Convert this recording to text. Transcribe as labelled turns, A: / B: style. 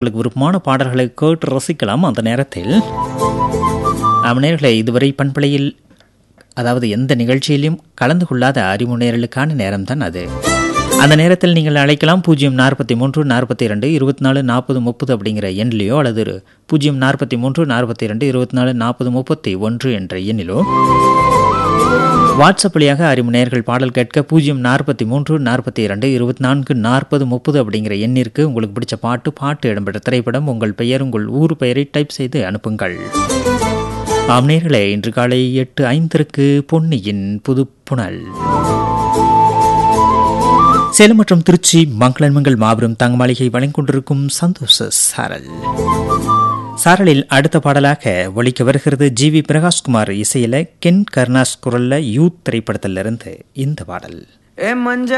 A: உங்களுக்கு விருப்பமான பாடல்களை கேட்டு ரசிக்கலாம் அந்த நேரத்தில் அமனேர்களை இதுவரை பண்பலையில் அதாவது எந்த நிகழ்ச்சியிலும் கலந்து கொள்ளாத அறிமுனையர்களுக்கான நேரம்தான் அது அந்த நேரத்தில் நீங்கள் அழைக்கலாம் பூஜ்ஜியம் நாற்பத்தி மூன்று நாற்பத்தி இரண்டு இருபத்தி நாலு நாற்பது முப்பது அப்படிங்கிற எண்ணிலையோ அல்லது பூஜ்ஜியம் நாற்பத்தி மூன்று நாற்பத்தி இரண்டு இருபத்தி நாலு நாற்பது முப்பத்தி ஒன்று என்ற எண்ணிலோ வாட்ஸ்அப் வழியாக அறிமுனையர்கள் பாடல் கேட்க பூஜ்ஜியம் நாற்பத்தி மூன்று நாற்பத்தி இரண்டு இருபத்தி நான்கு நாற்பது முப்பது அப்படிங்கிற எண்ணிற்கு உங்களுக்கு பிடிச்ச பாட்டு பாட்டு இடம்பெற்ற திரைப்படம் உங்கள் பெயர் உங்கள் ஊர் பெயரை டைப் செய்து அனுப்புங்கள் ஆம்நேர்களே இன்று காலை எட்டு ஐந்திற்கு பொன்னியின் புதுப்புணல் சேலம் மற்றும் திருச்சி மங்களன்மங்கள் மாபெரும் தங்க மாளிகை வழங்கிக்கொண்டிருக்கும் சந்தோஷ சாரல் சாரலில் அடுத்த பாடலாக ஒழிக்க வருகிறது ஜி வி பிரகாஷ்குமார் இசையில கென் கருணாஸ் குரல்ல யூத் திரைப்படத்திலிருந்து இந்த பாடல்
B: ஏ மஞ்ச